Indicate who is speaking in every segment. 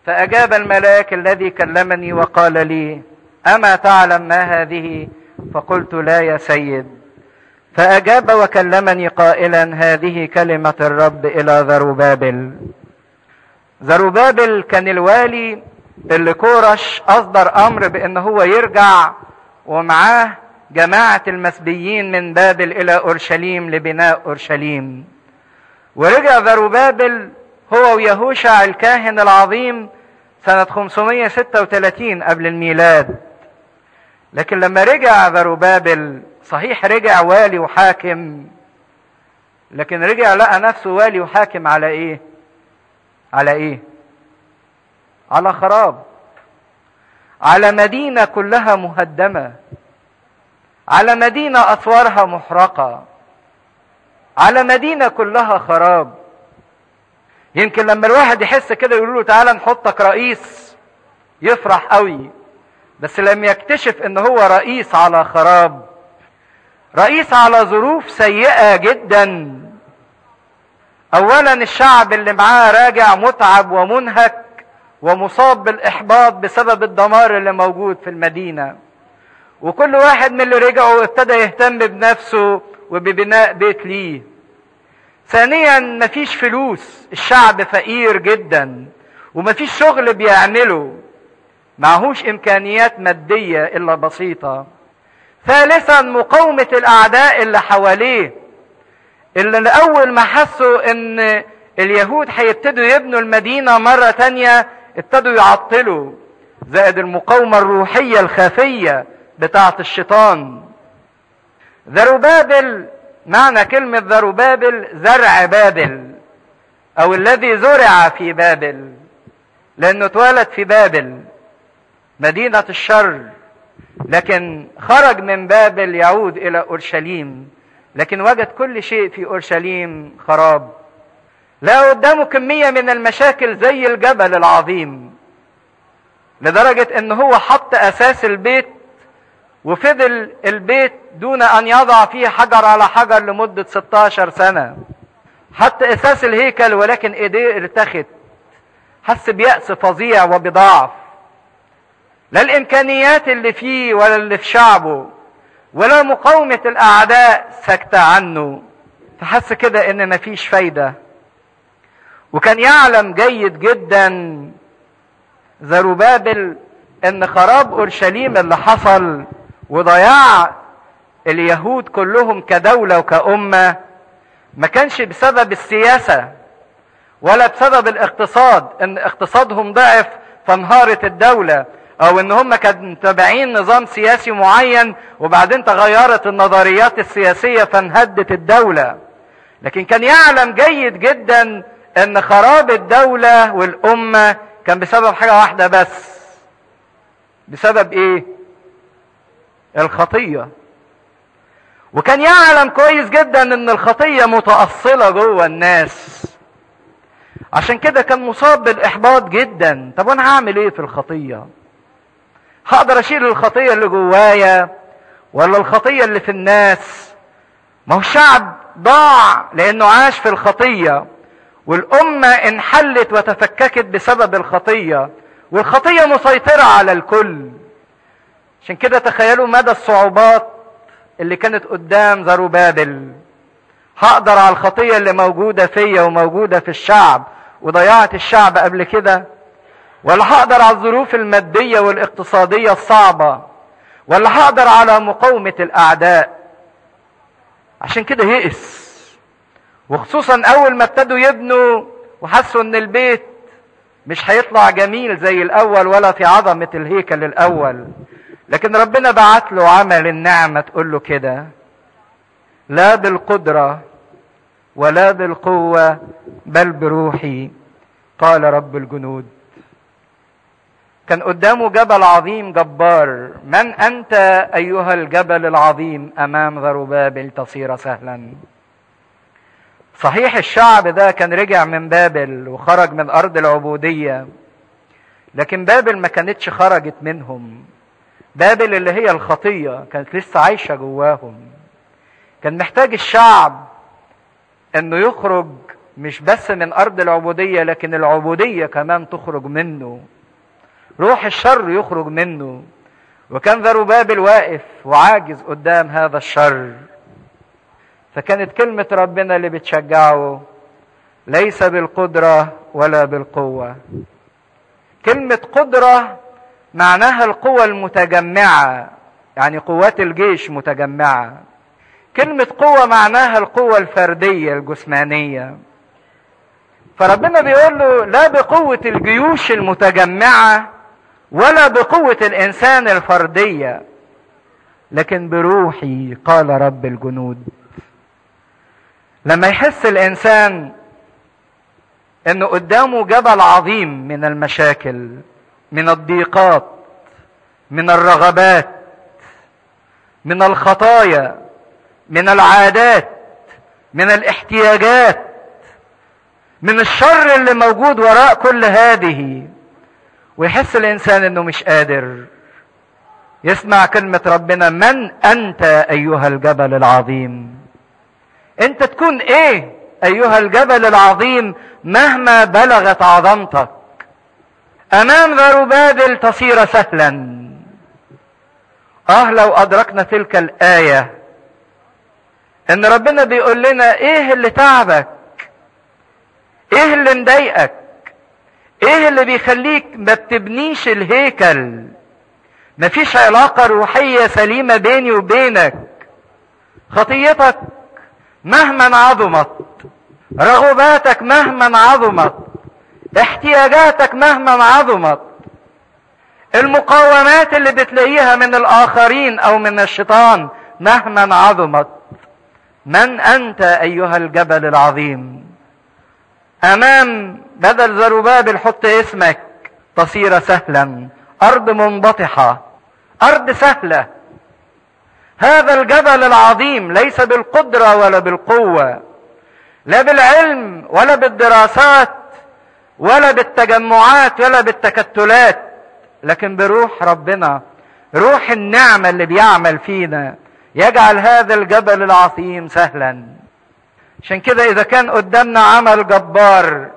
Speaker 1: فأجاب الملاك الذي كلمني وقال لي أما تعلم ما هذه فقلت لا يا سيد فأجاب وكلمني قائلا هذه كلمة الرب إلى ذروبابل ذروبابل كان الوالي اللي كورش أصدر أمر بأن هو يرجع ومعاه جماعة المسبيين من بابل إلى أورشليم لبناء أورشليم ورجع ذروبابل هو ويهوشع الكاهن العظيم سنة 536 قبل الميلاد لكن لما رجع ذروبابل صحيح رجع والي وحاكم لكن رجع لقى نفسه والي وحاكم على ايه على ايه على خراب على مدينه كلها مهدمه على مدينه اسوارها محرقه على مدينه كلها خراب يمكن لما الواحد يحس كده يقول له تعالى نحطك رئيس يفرح قوي بس لما يكتشف ان هو رئيس على خراب رئيس على ظروف سيئه جدا اولا الشعب اللي معاه راجع متعب ومنهك ومصاب بالاحباط بسبب الدمار اللي موجود في المدينه وكل واحد من اللي رجعوا ابتدى يهتم بنفسه وببناء بيت ليه ثانيا مفيش فلوس الشعب فقير جدا ومفيش شغل بيعمله معهوش امكانيات ماديه الا بسيطه ثالثا مقاومه الاعداء اللي حواليه اللي اول ما حسوا ان اليهود هيبتدوا يبنوا المدينه مره تانية ابتدوا يعطلوا زائد المقاومه الروحيه الخفيه بتاعه الشيطان ذروبابل معنى كلمه ذروبابل زرع بابل او الذي زرع في بابل لانه اتولد في بابل مدينه الشر لكن خرج من بابل يعود الى اورشليم لكن وجد كل شيء في اورشليم خراب لا قدامه كميه من المشاكل زي الجبل العظيم لدرجه ان هو حط اساس البيت وفضل البيت دون ان يضع فيه حجر على حجر لمده 16 سنه حتى اساس الهيكل ولكن ايديه ارتخت حس بيأس فظيع وبضعف لا الامكانيات اللي فيه ولا اللي في شعبه ولا مقاومة الاعداء سكتة عنه فحس كده ان مفيش فايدة وكان يعلم جيد جدا زروبابل ان خراب اورشليم اللي حصل وضياع اليهود كلهم كدولة وكأمة ما كانش بسبب السياسة ولا بسبب الاقتصاد ان اقتصادهم ضعف فانهارت الدولة او ان هم كانوا متابعين نظام سياسي معين وبعدين تغيرت النظريات السياسية فانهدت الدولة لكن كان يعلم جيد جدا ان خراب الدولة والامة كان بسبب حاجة واحدة بس بسبب ايه الخطية وكان يعلم كويس جدا ان الخطية متأصلة جوه الناس عشان كده كان مصاب بالاحباط جدا طب وانا هعمل ايه في الخطيه هقدر اشيل الخطيه اللي جوايا ولا الخطيه اللي في الناس ما هو الشعب ضاع لانه عاش في الخطيه والامه انحلت وتفككت بسبب الخطيه والخطيه مسيطره على الكل عشان كده تخيلوا مدى الصعوبات اللي كانت قدام زروبابل هقدر على الخطيه اللي موجوده فيا وموجوده في الشعب وضيعت الشعب قبل كده ولا هقدر على الظروف المادية والاقتصادية الصعبة ولا هقدر على مقاومة الأعداء عشان كده يئس وخصوصا أول ما ابتدوا يبنوا وحسوا إن البيت مش هيطلع جميل زي الأول ولا في عظمة الهيكل الأول لكن ربنا بعت له عمل النعمة تقول له كده لا بالقدرة ولا بالقوة بل بروحي قال رب الجنود كان قدامه جبل عظيم جبار من انت ايها الجبل العظيم امام ذروبابل تصير سهلا صحيح الشعب ده كان رجع من بابل وخرج من ارض العبوديه لكن بابل ما كانتش خرجت منهم بابل اللي هي الخطيه كانت لسه عايشه جواهم كان محتاج الشعب انه يخرج مش بس من ارض العبوديه لكن العبوديه كمان تخرج منه روح الشر يخرج منه وكان ذروبابل واقف وعاجز قدام هذا الشر فكانت كلمه ربنا اللي بتشجعه ليس بالقدره ولا بالقوه كلمه قدره معناها القوى المتجمعه يعني قوات الجيش متجمعه كلمه قوه معناها القوه الفرديه الجسمانيه فربنا بيقول له لا بقوه الجيوش المتجمعه ولا بقوه الانسان الفرديه لكن بروحي قال رب الجنود لما يحس الانسان انه قدامه جبل عظيم من المشاكل من الضيقات من الرغبات من الخطايا من العادات من الاحتياجات من الشر اللي موجود وراء كل هذه ويحس الانسان انه مش قادر يسمع كلمة ربنا من انت ايها الجبل العظيم انت تكون ايه ايها الجبل العظيم مهما بلغت عظمتك امام ذروبابل تصير سهلا اه لو ادركنا تلك الايه ان ربنا بيقول لنا ايه اللي تعبك ايه اللي مضايقك ايه اللي بيخليك ما بتبنيش الهيكل مفيش علاقه روحيه سليمه بيني وبينك خطيتك مهما عظمت رغباتك مهما عظمت احتياجاتك مهما عظمت المقاومات اللي بتلاقيها من الاخرين او من الشيطان مهما عظمت من انت ايها الجبل العظيم امام بدل زروبابل حط اسمك تصير سهلا ارض منبطحه ارض سهله هذا الجبل العظيم ليس بالقدره ولا بالقوه لا بالعلم ولا بالدراسات ولا بالتجمعات ولا بالتكتلات لكن بروح ربنا روح النعمة اللي بيعمل فينا يجعل هذا الجبل العظيم سهلا عشان كده إذا كان قدامنا عمل جبار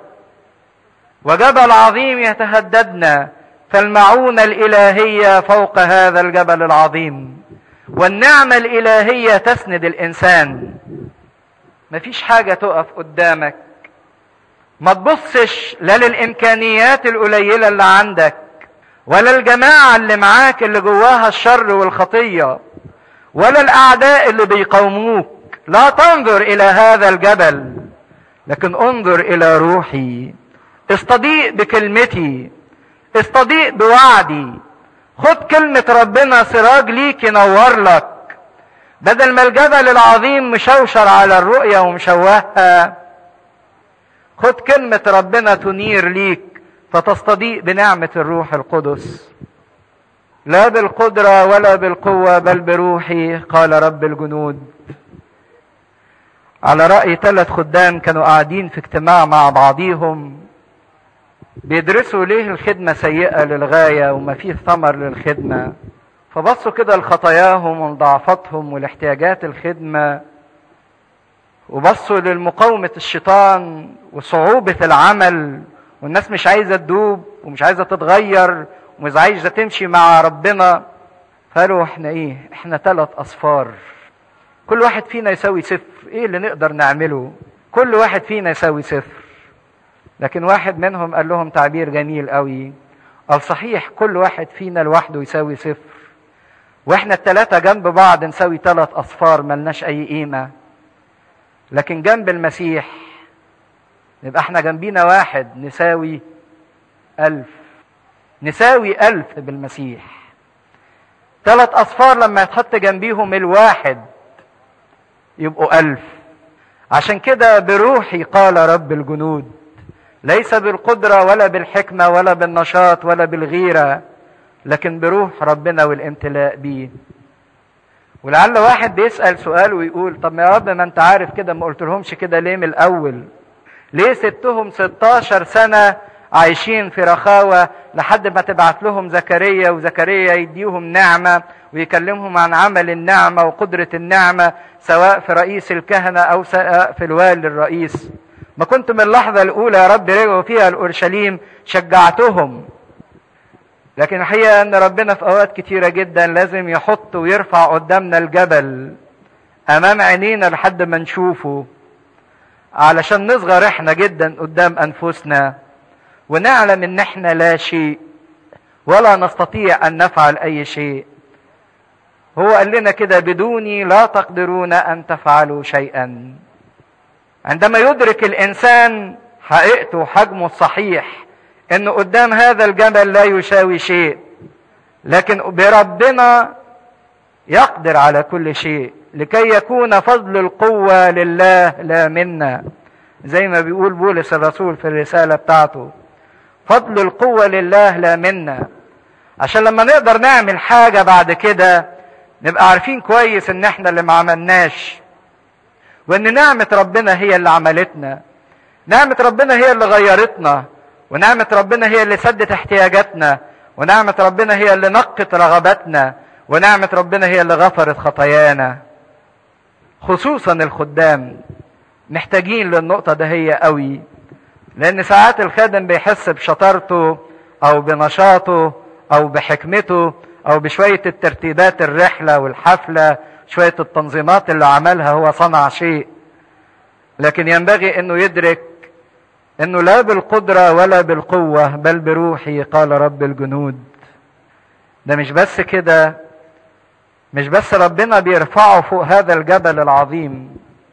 Speaker 1: وجبل عظيم يتهددنا فالمعونة الإلهية فوق هذا الجبل العظيم والنعمة الإلهية تسند الإنسان مفيش حاجة تقف قدامك ما تبصش لا للإمكانيات القليلة اللي عندك ولا الجماعة اللي معاك اللي جواها الشر والخطية ولا الأعداء اللي بيقاوموك لا تنظر إلى هذا الجبل لكن انظر إلى روحي استضيء بكلمتي استضيء بوعدي خد كلمة ربنا سراج ليك ينور لك بدل ما الجبل العظيم مشوشر على الرؤية ومشوهها خد كلمة ربنا تنير ليك فتستضيء بنعمة الروح القدس لا بالقدرة ولا بالقوة بل بروحي قال رب الجنود على رأي ثلاث خدام كانوا قاعدين في اجتماع مع بعضيهم بيدرسوا ليه الخدمة سيئة للغاية وما فيه ثمر للخدمة فبصوا كده لخطاياهم وضعفاتهم ولاحتياجات الخدمة وبصوا للمقاومة الشيطان وصعوبة العمل والناس مش عايزة تدوب ومش عايزة تتغير ومش عايزة تمشي مع ربنا قالوا احنا ايه احنا ثلاث اصفار كل واحد فينا يساوي صفر ايه اللي نقدر نعمله كل واحد فينا يساوي صفر لكن واحد منهم قال لهم تعبير جميل قوي قال صحيح كل واحد فينا لوحده يساوي صفر واحنا الثلاثة جنب بعض نساوي ثلاث اصفار ملناش اي قيمة لكن جنب المسيح نبقى احنا جنبينا واحد نساوي ألف نساوي ألف بالمسيح ثلاث أصفار لما يتحط جنبيهم الواحد يبقوا ألف عشان كده بروحي قال رب الجنود ليس بالقدرة ولا بالحكمة ولا بالنشاط ولا بالغيرة لكن بروح ربنا والامتلاء بيه ولعل واحد بيسأل سؤال ويقول طب يا رب ما انت عارف كده ما قلت لهمش كده ليه من الأول ليه سبتهم 16 سنة عايشين في رخاوة لحد ما تبعت لهم زكريا وزكريا يديهم نعمة ويكلمهم عن عمل النعمة وقدرة النعمة سواء في رئيس الكهنة أو سواء في الوالي الرئيس ما كنت من اللحظة الأولى يا رب رجعوا فيها لأورشليم شجعتهم لكن الحقيقة أن ربنا في أوقات كتيرة جدا لازم يحط ويرفع قدامنا الجبل أمام عينينا لحد ما نشوفه علشان نصغر احنا جدا قدام أنفسنا ونعلم ان احنا لا شيء ولا نستطيع ان نفعل اي شيء هو قال لنا كده بدوني لا تقدرون ان تفعلوا شيئا عندما يدرك الانسان حقيقته وحجمه الصحيح انه قدام هذا الجبل لا يساوي شيء لكن بربنا يقدر على كل شيء لكي يكون فضل القوة لله لا منا زي ما بيقول بولس الرسول في الرسالة بتاعته فضل القوة لله لا منا عشان لما نقدر نعمل حاجة بعد كده نبقى عارفين كويس ان احنا اللي ما عملناش وان نعمة ربنا هي اللي عملتنا نعمة ربنا هي اللي غيرتنا ونعمة ربنا هي اللي سدت احتياجاتنا ونعمة ربنا هي اللي نقت رغباتنا ونعمة ربنا هي اللي غفرت خطايانا خصوصا الخدام محتاجين للنقطة ده هي قوي لأن ساعات الخادم بيحس بشطارته أو بنشاطه أو بحكمته أو بشوية الترتيبات الرحلة والحفلة شوية التنظيمات اللي عملها هو صنع شيء لكن ينبغي أنه يدرك أنه لا بالقدرة ولا بالقوة بل بروحي قال رب الجنود ده مش بس كده مش بس ربنا بيرفعه فوق هذا الجبل العظيم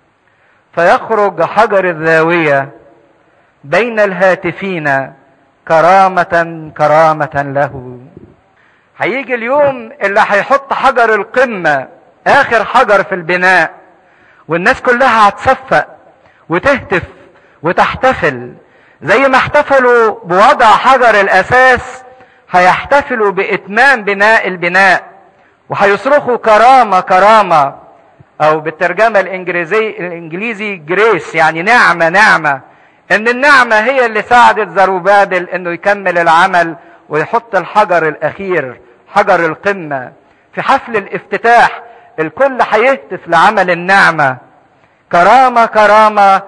Speaker 1: فيخرج حجر الزاويه بين الهاتفين كرامة كرامة له هيجي اليوم اللي هيحط حجر القمة آخر حجر في البناء والناس كلها هتصفق وتهتف وتحتفل زي ما احتفلوا بوضع حجر الأساس هيحتفلوا بإتمام بناء البناء وهيصرخوا كرامة كرامة أو بالترجمة الإنجليزي الإنجليزي جريس يعني نعمة نعمة ان النعمة هي اللي ساعدت زروبابل انه يكمل العمل ويحط الحجر الاخير حجر القمة في حفل الافتتاح الكل هيهتف لعمل النعمة كرامة كرامة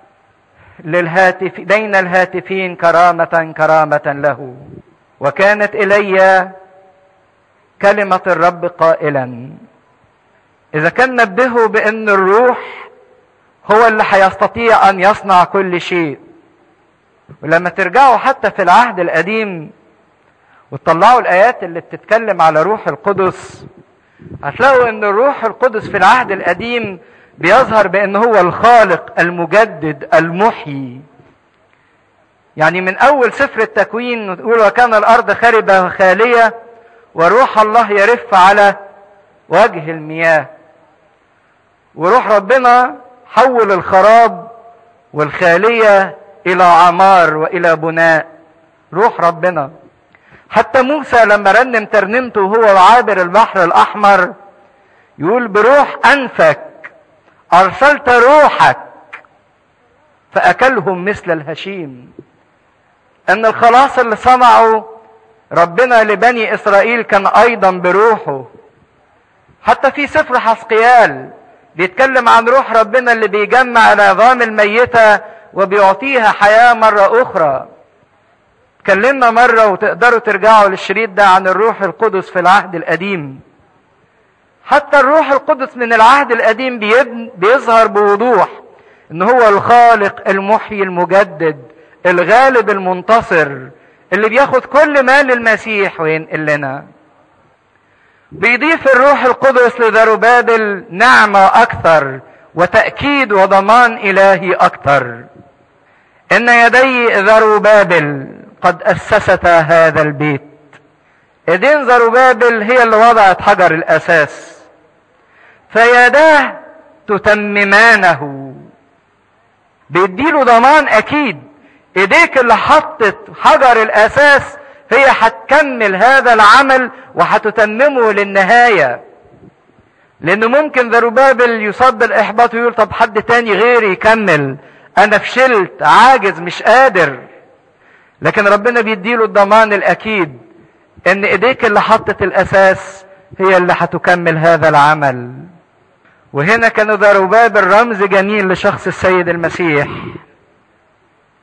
Speaker 1: للهاتف بين الهاتفين كرامة كرامة له وكانت إلي كلمة الرب قائلا إذا كان نبهه بأن الروح هو اللي هيستطيع ان يصنع كل شيء ولما ترجعوا حتى في العهد القديم وتطلعوا الايات اللي بتتكلم على روح القدس هتلاقوا ان الروح القدس في العهد القديم بيظهر بان هو الخالق المجدد المحيي يعني من اول سفر التكوين نقول وكان الارض خربه خاليه وروح الله يرف على وجه المياه وروح ربنا حول الخراب والخالية إلى عمار وإلى بناء روح ربنا حتى موسى لما رنم ترنمته وهو عابر البحر الأحمر يقول بروح أنفك أرسلت روحك فأكلهم مثل الهشيم أن الخلاص اللي صنعه ربنا لبني إسرائيل كان أيضا بروحه حتى في سفر حسقيال بيتكلم عن روح ربنا اللي بيجمع العظام الميتة وبيعطيها حياة مرة أخرى اتكلمنا مرة وتقدروا ترجعوا للشريط ده عن الروح القدس في العهد القديم حتى الروح القدس من العهد القديم بيظهر بوضوح ان هو الخالق المحيي المجدد الغالب المنتصر اللي بياخد كل ما للمسيح وينقل لنا بيضيف الروح القدس لذربابل نعمة أكثر وتأكيد وضمان إلهي أكثر إن يدي ذربابل قد أسستا هذا البيت إيدين ذربابل هي اللي وضعت حجر الأساس فيداه تتممانه بيديله ضمان أكيد إيديك اللي حطت حجر الأساس هي هتكمل هذا العمل وهتتممه للنهاية لأنه ممكن ذروبابل يصاب بالإحباط ويقول طب حد تاني غيري يكمل أنا فشلت عاجز مش قادر لكن ربنا بيديله الضمان الأكيد إن إيديك اللي حطت الأساس هي اللي هتكمل هذا العمل وهنا كان ذروبابل رمز جميل لشخص السيد المسيح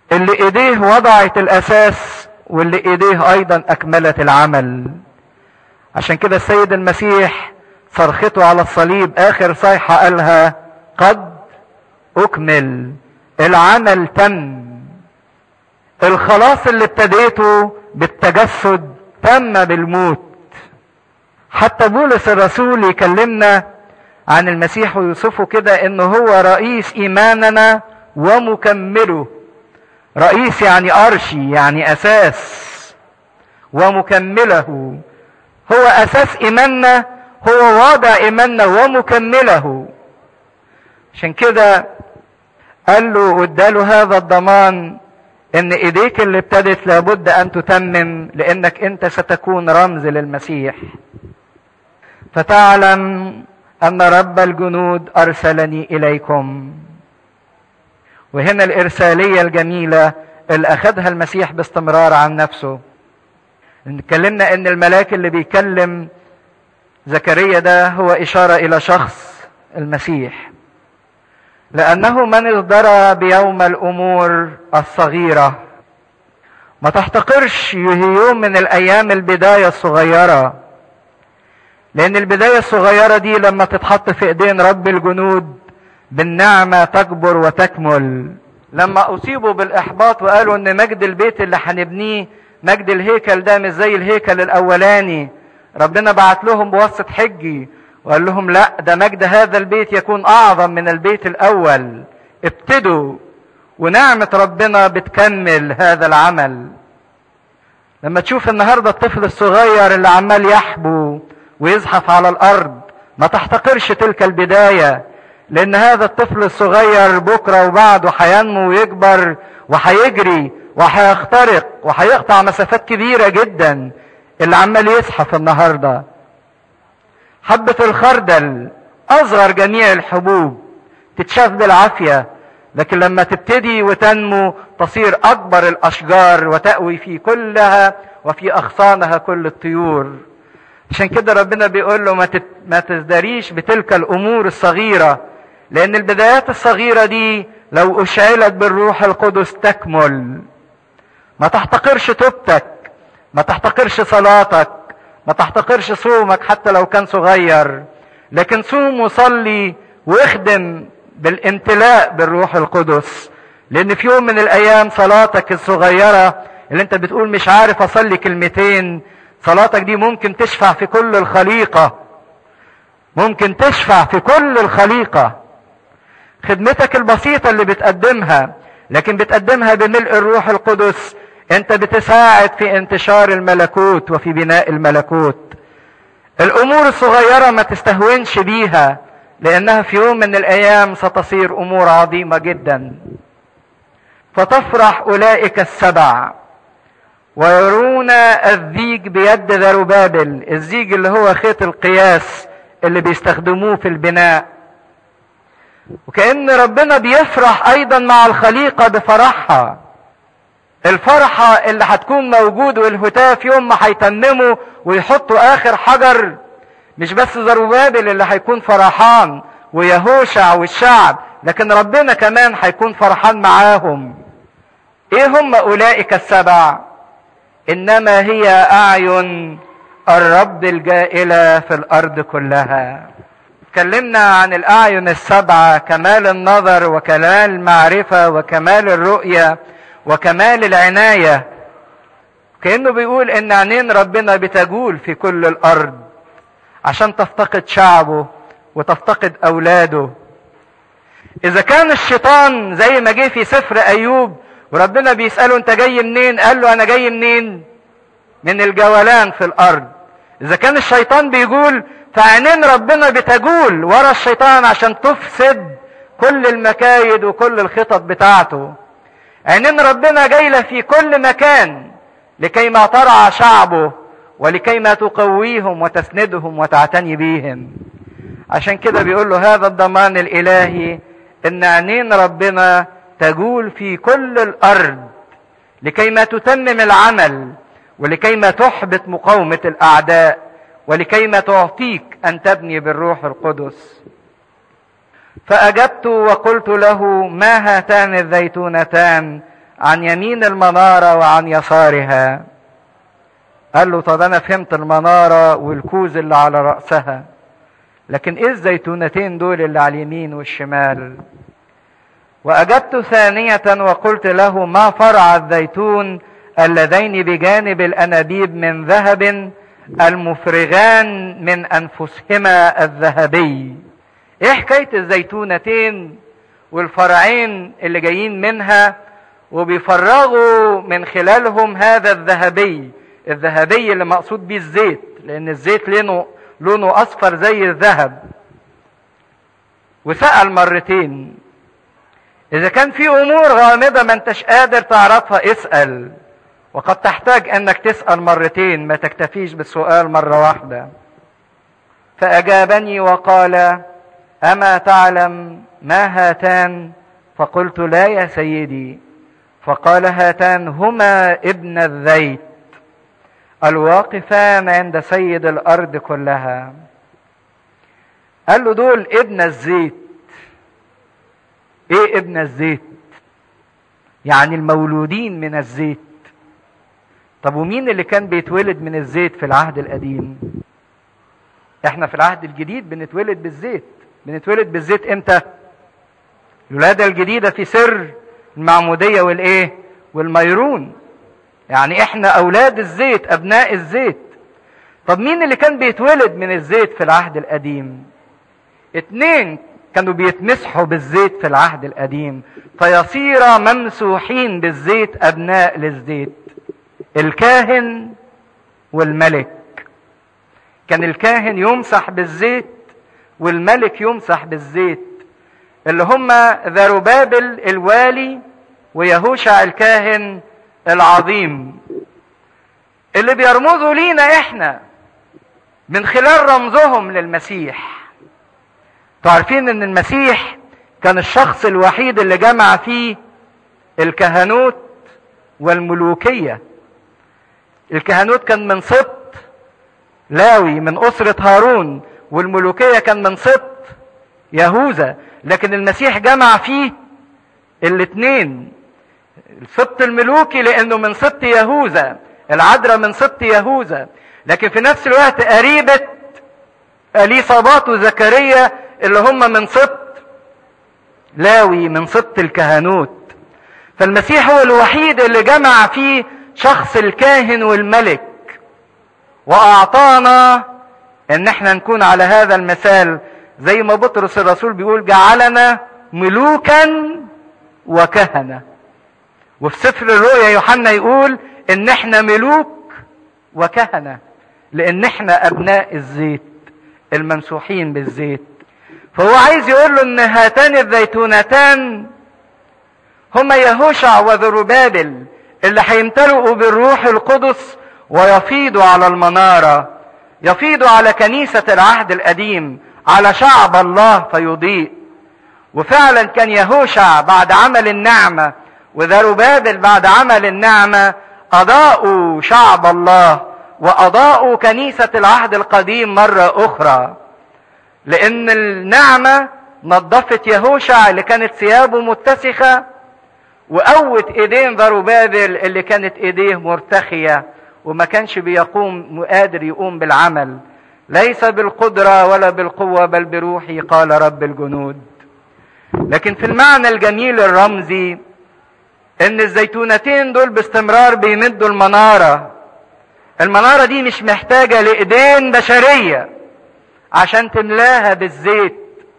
Speaker 1: اللي ايديه وضعت الاساس واللي ايديه ايضا اكملت العمل عشان كده السيد المسيح صرخته على الصليب اخر صيحة قالها قد اكمل العمل تم الخلاص اللي ابتديته بالتجسد تم بالموت حتى بولس الرسول يكلمنا عن المسيح ويوصفه كده انه هو رئيس ايماننا ومكمله رئيس يعني ارشي يعني اساس ومكمله هو اساس ايماننا هو واضع ايماننا ومكمله عشان كده قال له واداله هذا الضمان ان ايديك اللي ابتدت لابد ان تتمم لانك انت ستكون رمز للمسيح فتعلم ان رب الجنود ارسلني اليكم وهنا الارساليه الجميله اللي اخذها المسيح باستمرار عن نفسه اتكلمنا ان الملاك اللي بيكلم زكريا ده هو اشاره الى شخص المسيح لانه من ازدرى بيوم الامور الصغيره ما تحتقرش يوم من الايام البدايه الصغيره لان البدايه الصغيره دي لما تتحط في ايدين رب الجنود بالنعمه تكبر وتكمل لما اصيبوا بالاحباط وقالوا ان مجد البيت اللي هنبنيه مجد الهيكل ده مش زي الهيكل الاولاني ربنا بعت لهم بواسطه حجي وقال لهم لا ده مجد هذا البيت يكون اعظم من البيت الاول ابتدوا ونعمه ربنا بتكمل هذا العمل لما تشوف النهارده الطفل الصغير اللي عمال يحبو ويزحف على الارض ما تحتقرش تلك البدايه لان هذا الطفل الصغير بكره وبعده هينمو ويكبر وهيجري وهيخترق وهيقطع مسافات كبيره جدا اللي عمال يزحف النهارده حبة الخردل أصغر جميع الحبوب تتشاف بالعافية لكن لما تبتدي وتنمو تصير أكبر الأشجار وتأوي في كلها وفي أغصانها كل الطيور عشان كده ربنا بيقول له ما, تت... ما تزدريش بتلك الأمور الصغيرة لأن البدايات الصغيرة دي لو أشعلت بالروح القدس تكمل ما تحتقرش توبتك ما تحتقرش صلاتك ما تحتقرش صومك حتى لو كان صغير لكن صوم وصلي واخدم بالامتلاء بالروح القدس لان في يوم من الايام صلاتك الصغيرة اللي انت بتقول مش عارف اصلي كلمتين صلاتك دي ممكن تشفع في كل الخليقة ممكن تشفع في كل الخليقة خدمتك البسيطة اللي بتقدمها لكن بتقدمها بملء الروح القدس انت بتساعد في انتشار الملكوت وفي بناء الملكوت الامور الصغيرة ما تستهونش بيها لانها في يوم من الايام ستصير امور عظيمة جدا فتفرح اولئك السبع ويرون الزيج بيد ذربابل الزيج اللي هو خيط القياس اللي بيستخدموه في البناء وكأن ربنا بيفرح ايضا مع الخليقة بفرحها الفرحة اللي هتكون موجود والهتاف يوم ما هيتمموا ويحطوا اخر حجر مش بس زروبابل اللي هيكون فرحان ويهوشع والشعب لكن ربنا كمان هيكون فرحان معاهم ايه هم اولئك السبع انما هي اعين الرب الجائلة في الارض كلها اتكلمنا عن الاعين السبعة كمال النظر وكمال المعرفة وكمال الرؤية وكمال العناية كأنه بيقول ان عينين ربنا بتجول في كل الارض عشان تفتقد شعبه وتفتقد اولاده اذا كان الشيطان زي ما جه في سفر ايوب وربنا بيسأله انت جاي منين قال له انا جاي منين من الجولان في الارض اذا كان الشيطان بيقول فعينين ربنا بتجول ورا الشيطان عشان تفسد كل المكايد وكل الخطط بتاعته عينين ربنا جايلة في كل مكان لكي ما ترعى شعبه ولكي ما تقويهم وتسندهم وتعتني بيهم عشان كده بيقول له هذا الضمان الالهي ان عينين ربنا تجول في كل الارض لكي ما تتمم العمل ولكي ما تحبط مقاومة الاعداء ولكي ما تعطيك ان تبني بالروح القدس فاجبت وقلت له ما هاتان الزيتونتان عن يمين المنارة وعن يسارها قال له طب انا فهمت المنارة والكوز اللي على رأسها لكن ايه الزيتونتين دول اللي على اليمين والشمال واجبت ثانية وقلت له ما فرع الزيتون اللذين بجانب الانابيب من ذهب المفرغان من انفسهما الذهبي ايه حكاية الزيتونتين والفرعين اللي جايين منها وبيفرغوا من خلالهم هذا الذهبي الذهبي اللي مقصود بيه الزيت لان الزيت لونه لونه اصفر زي الذهب وسأل مرتين اذا كان في امور غامضة ما انتش قادر تعرفها اسأل وقد تحتاج انك تسأل مرتين ما تكتفيش بالسؤال مرة واحدة فاجابني وقال اما تعلم ما هاتان فقلت لا يا سيدي فقال هاتان هما ابن الزيت الواقفان عند سيد الارض كلها قال له دول ابن الزيت ايه ابن الزيت يعني المولودين من الزيت طب ومين اللي كان بيتولد من الزيت في العهد القديم احنا في العهد الجديد بنتولد بالزيت بنتولد بالزيت امتى الولادة الجديدة في سر المعمودية والايه والميرون يعني احنا اولاد الزيت ابناء الزيت طب مين اللي كان بيتولد من الزيت في العهد القديم اتنين كانوا بيتمسحوا بالزيت في العهد القديم فيصير ممسوحين بالزيت ابناء للزيت الكاهن والملك كان الكاهن يمسح بالزيت والملك يمسح بالزيت اللي هم ذربابل الوالي ويهوشع الكاهن العظيم اللي بيرمزوا لينا احنا من خلال رمزهم للمسيح تعرفين ان المسيح كان الشخص الوحيد اللي جمع فيه الكهنوت والملوكية الكهنوت كان من سبط لاوي من أسرة هارون والملوكية كان من سبط يهوذا لكن المسيح جمع فيه الاثنين السبط الملوكي لانه من سبط يهوذا العذراء من سبط يهوذا لكن في نفس الوقت قريبة اليصابات وزكريا اللي هم من سبط لاوي من سبط الكهنوت فالمسيح هو الوحيد اللي جمع فيه شخص الكاهن والملك واعطانا ان احنا نكون على هذا المثال زي ما بطرس الرسول بيقول جعلنا ملوكا وكهنه وفي سفر الرؤيا يوحنا يقول ان احنا ملوك وكهنه لان احنا ابناء الزيت الممسوحين بالزيت فهو عايز يقول له ان هاتان الزيتونتان هما يهوشع وذربابل اللي هيمتلئوا بالروح القدس ويفيضوا على المناره يفيضوا على كنيسه العهد القديم على شعب الله فيضيء وفعلا كان يهوشع بعد عمل النعمه وذربابل بعد عمل النعمه اضاءوا شعب الله واضاءوا كنيسه العهد القديم مره اخرى لان النعمه نظفت يهوشع اللي كانت ثيابه متسخه وقوت ايدين ذربابل اللي كانت ايديه مرتخيه وما كانش بيقوم قادر يقوم بالعمل ليس بالقدره ولا بالقوه بل بروحي قال رب الجنود لكن في المعنى الجميل الرمزي ان الزيتونتين دول باستمرار بيمدوا المناره المناره دي مش محتاجه لايدين بشريه عشان تملاها بالزيت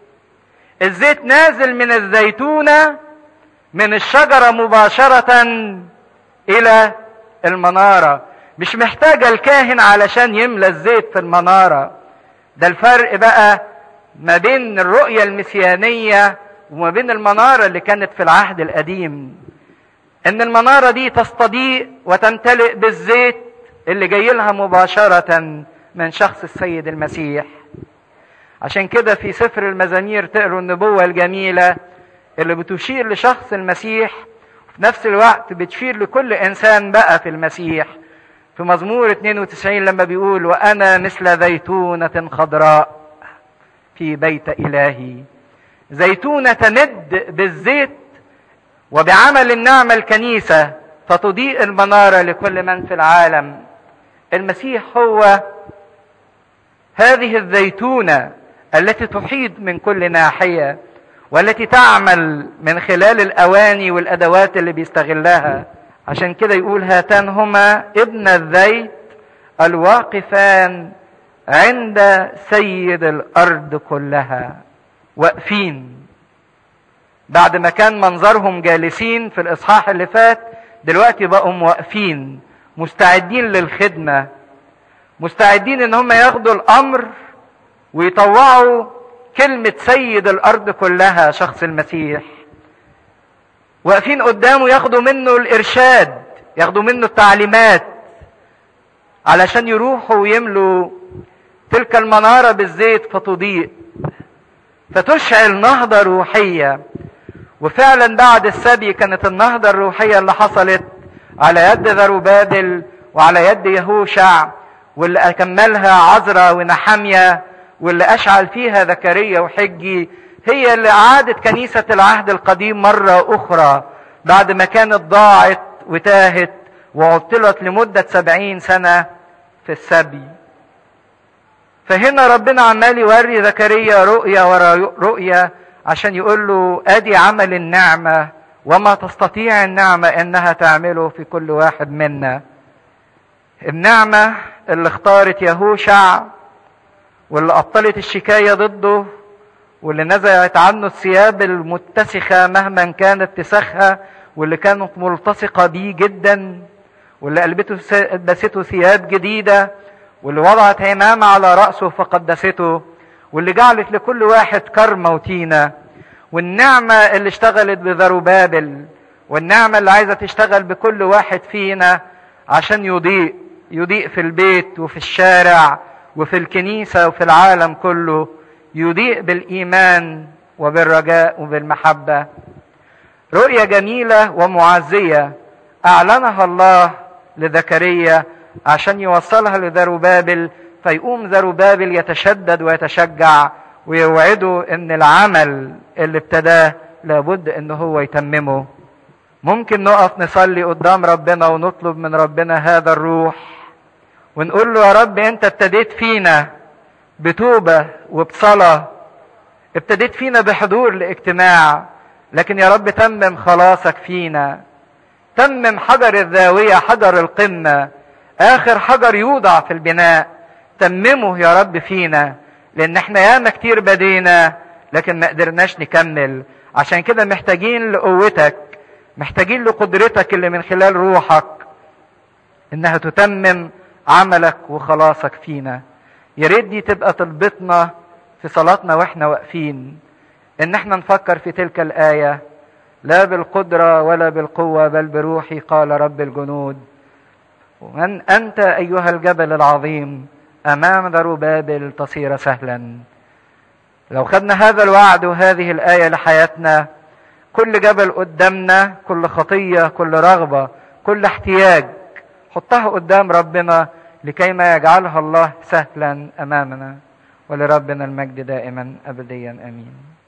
Speaker 1: الزيت نازل من الزيتونه من الشجره مباشره الى المناره مش محتاجه الكاهن علشان يملى الزيت في المناره ده الفرق بقى ما بين الرؤيه المسيانيه وما بين المناره اللي كانت في العهد القديم ان المناره دي تستضيء وتمتلئ بالزيت اللي جاي لها مباشره من شخص السيد المسيح عشان كده في سفر المزامير تقروا النبوه الجميله اللي بتشير لشخص المسيح وفي نفس الوقت بتشير لكل انسان بقى في المسيح في مزمور 92 لما بيقول وانا مثل زيتونه خضراء في بيت الهي زيتونه تمد بالزيت وبعمل النعمة الكنيسة فتضيء المنارة لكل من في العالم المسيح هو هذه الزيتونة التي تحيط من كل ناحية والتي تعمل من خلال الأواني والأدوات اللي بيستغلها عشان كده يقول هاتان هما ابن الزيت الواقفان عند سيد الأرض كلها واقفين بعد ما كان منظرهم جالسين في الإصحاح اللي فات دلوقتي بقوا واقفين مستعدين للخدمة مستعدين ان هم ياخدوا الامر ويطوعوا كلمة سيد الارض كلها شخص المسيح واقفين قدامه ياخدوا منه الارشاد ياخدوا منه التعليمات علشان يروحوا ويملوا تلك المنارة بالزيت فتضيء فتشعل نهضة روحية وفعلا بعد السبي كانت النهضة الروحية اللي حصلت على يد ذروبابل وعلى يد يهوشع واللي أكملها عزرا ونحمية واللي أشعل فيها زكريا وحجي هي اللي أعادت كنيسة العهد القديم مرة أخرى بعد ما كانت ضاعت وتاهت وعطلت لمدة سبعين سنة في السبي فهنا ربنا عمال يوري زكريا رؤية ورا رؤية عشان يقول له ادي عمل النعمة وما تستطيع النعمة انها تعمله في كل واحد منا النعمة اللي اختارت يهوشع واللي ابطلت الشكاية ضده واللي نزعت عنه الثياب المتسخة مهما كانت تسخها واللي كانت ملتصقة بيه جدا واللي قلبته لبسته ثياب جديدة واللي وضعت عمامة على رأسه فقدسته واللي جعلت لكل واحد كرمة وتينة والنعمة اللي اشتغلت بذروبابل والنعمة اللي عايزة تشتغل بكل واحد فينا عشان يضيء يضيء في البيت وفي الشارع وفي الكنيسة وفي العالم كله يضيء بالإيمان وبالرجاء وبالمحبة رؤية جميلة ومعزية أعلنها الله لزكريا عشان يوصلها لذروبابل فيقوم ذروبابل يتشدد ويتشجع ويوعده ان العمل اللي ابتداه لابد ان هو يتممه ممكن نقف نصلي قدام ربنا ونطلب من ربنا هذا الروح ونقول له يا رب انت ابتديت فينا بتوبة وبصلاة ابتديت فينا بحضور لاجتماع لكن يا رب تمم خلاصك فينا تمم حجر الزاوية حجر القمة اخر حجر يوضع في البناء تممه يا رب فينا لان احنا ياما كتير بدينا لكن ما قدرناش نكمل عشان كده محتاجين لقوتك محتاجين لقدرتك اللي من خلال روحك انها تتمم عملك وخلاصك فينا يا ريت دي تبقى طلبتنا في صلاتنا واحنا واقفين ان احنا نفكر في تلك الايه لا بالقدره ولا بالقوه بل بروحي قال رب الجنود ومن انت ايها الجبل العظيم امام ذروبابل تصير سهلا لو خدنا هذا الوعد وهذه الايه لحياتنا كل جبل قدامنا كل خطيه كل رغبه كل احتياج حطها قدام ربنا لكي ما يجعلها الله سهلا امامنا ولربنا المجد دائما ابديا امين